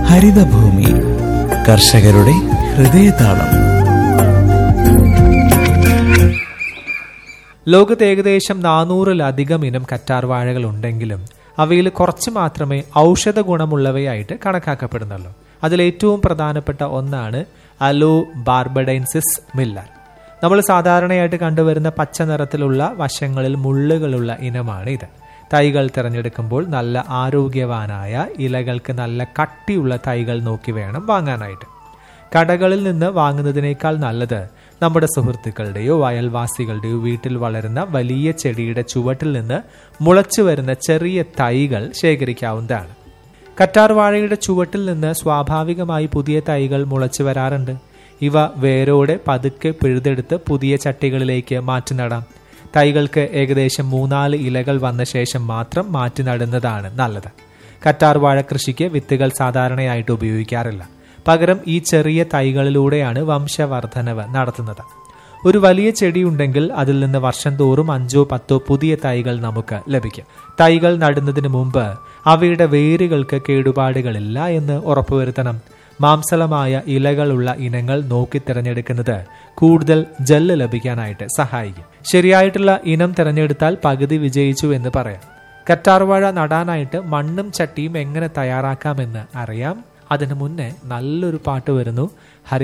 ഹരിതഭൂമി കർഷകരുടെ ഹൃദയതാളം ലോകത്ത് ഏകദേശം നാനൂറിലധികം ഇനം കറ്റാർ വാഴകൾ ഉണ്ടെങ്കിലും അവയിൽ കുറച്ച് മാത്രമേ ഔഷധ ഗുണമുള്ളവയായിട്ട് കണക്കാക്കപ്പെടുന്നുള്ളൂ അതിലേറ്റവും പ്രധാനപ്പെട്ട ഒന്നാണ് അലോ ബാർബഡൈൻസിസ് മില്ലർ നമ്മൾ സാധാരണയായിട്ട് കണ്ടുവരുന്ന പച്ച നിറത്തിലുള്ള വശങ്ങളിൽ മുള്ളുകളുള്ള ഇനമാണ് ഇത് തൈകൾ തിരഞ്ഞെടുക്കുമ്പോൾ നല്ല ആരോഗ്യവാനായ ഇലകൾക്ക് നല്ല കട്ടിയുള്ള തൈകൾ നോക്കി വേണം വാങ്ങാനായിട്ട് കടകളിൽ നിന്ന് വാങ്ങുന്നതിനേക്കാൾ നല്ലത് നമ്മുടെ സുഹൃത്തുക്കളുടെയോ അയൽവാസികളുടെയോ വീട്ടിൽ വളരുന്ന വലിയ ചെടിയുടെ ചുവട്ടിൽ നിന്ന് മുളച്ചു വരുന്ന ചെറിയ തൈകൾ ശേഖരിക്കാവുന്നതാണ് കറ്റാർ വാഴയുടെ ചുവട്ടിൽ നിന്ന് സ്വാഭാവികമായി പുതിയ തൈകൾ മുളച്ചു വരാറുണ്ട് ഇവ വേരോടെ പതുക്കെ പിഴുതെടുത്ത് പുതിയ ചട്ടികളിലേക്ക് മാറ്റി നടാം തൈകൾക്ക് ഏകദേശം മൂന്നാല് ഇലകൾ വന്ന ശേഷം മാത്രം മാറ്റി നടുന്നതാണ് നല്ലത് കറ്റാർ വാഴ കൃഷിക്ക് വിത്തുകൾ സാധാരണയായിട്ട് ഉപയോഗിക്കാറില്ല പകരം ഈ ചെറിയ തൈകളിലൂടെയാണ് വംശവർധനവ് നടത്തുന്നത് ഒരു വലിയ ചെടി ഉണ്ടെങ്കിൽ അതിൽ നിന്ന് വർഷം തോറും അഞ്ചോ പത്തോ പുതിയ തൈകൾ നമുക്ക് ലഭിക്കും തൈകൾ നടുന്നതിന് മുമ്പ് അവയുടെ വേരുകൾക്ക് കേടുപാടുകളില്ല എന്ന് ഉറപ്പുവരുത്തണം മാംസളമായ ഇലകളുള്ള ഇനങ്ങൾ നോക്കി തിരഞ്ഞെടുക്കുന്നത് കൂടുതൽ ജെല്ല് ലഭിക്കാനായിട്ട് സഹായിക്കും ശരിയായിട്ടുള്ള ഇനം തിരഞ്ഞെടുത്താൽ പകുതി വിജയിച്ചു എന്ന് പറയാം കറ്റാർവാഴ നടാനായിട്ട് മണ്ണും ചട്ടിയും എങ്ങനെ തയ്യാറാക്കാമെന്ന് അറിയാം അതിനു മുന്നേ നല്ലൊരു പാട്ട് വരുന്നു ഹരി